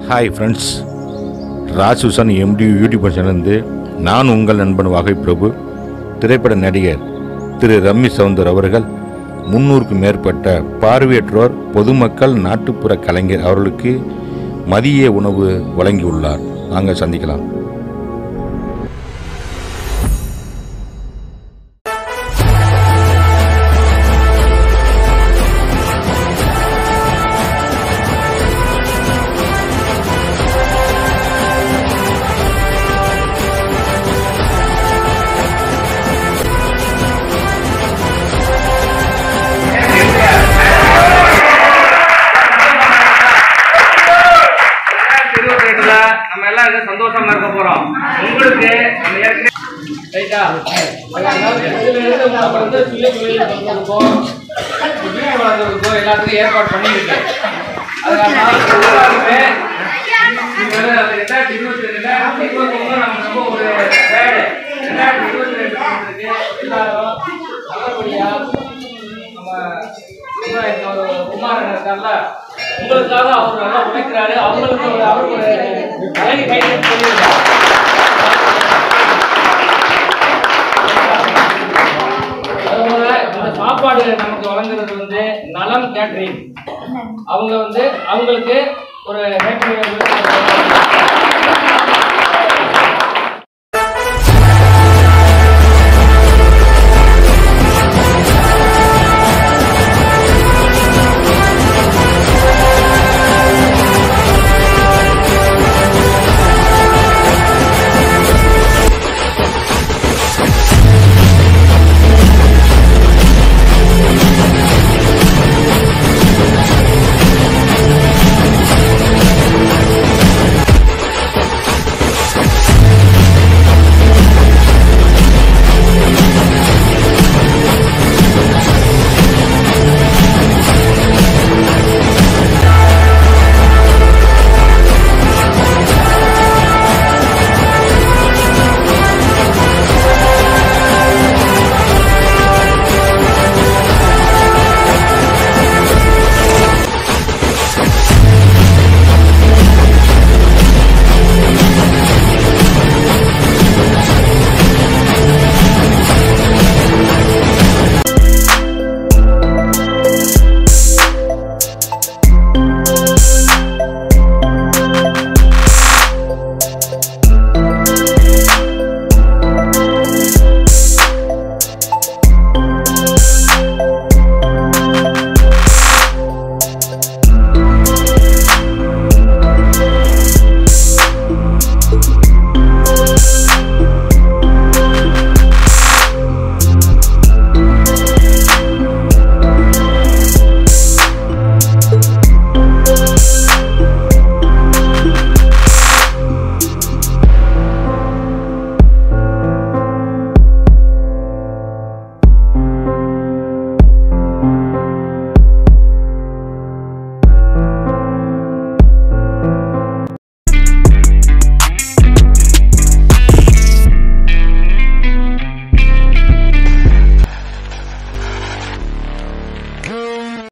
hi friends Rajusan MD YouTube சேனல்ந்து நான் உங்கள் நண்பன் வகை பிரபு திரைப்பட நடிகர் திரு ரம்மி சவுந்தர் அவர்கள் முன்னூறுக்கும் மேற்பட்ட பார்வையற்றோர் பொதுமக்கள் நாட்டுப்புற கலைஞர் அவர்களுக்கு மதிய உணவு வழங்கியுள்ளார் வாங்க சந்திக்கலாம் ரெண்டாயிரத்தி இருபத்தி ரெண்டுல நம்ம எல்லாம் இங்க சந்தோஷமா இருக்க போறோம் உங்களுக்கு நம்ம ஏற்கனவே ரைட்டா அதாவது இதுல இருந்து நம்ம வந்து பிள்ளை தொழில் வளர்ந்துருக்கோம் வீடு வளர்ந்துருக்கோம் எல்லாத்துக்கும் ஏற்பாடு பண்ணியிருக்கேன் அதனால எல்லாருமே நீங்க வந்து அந்த ரெண்டாயிரத்தி இருபத்தி ரெண்டாயிரத்தி இருபத்தி ஒண்ணு நம்ம ரொம்ப ஒரு வேடு ரெண்டாயிரத்தி இருபத்தி ரெண்டு இருக்கு எல்லாரும் நல்லபடியா நம்ம விவசாயத்துல ஒரு குமாரன் இருக்கார்ல உங்களுக்காக அவர் நல்லா உழைக்கிறாரு அவங்களுக்கு ஒரு அவருக்கு ஒரு அழகு கைது சொல்லியிருக்காரு அதுபோல இந்த சாப்பாடு நமக்கு வழங்குறது வந்து நலம் கேட்டரிங் அவங்க வந்து அவங்களுக்கு ஒரு happy meal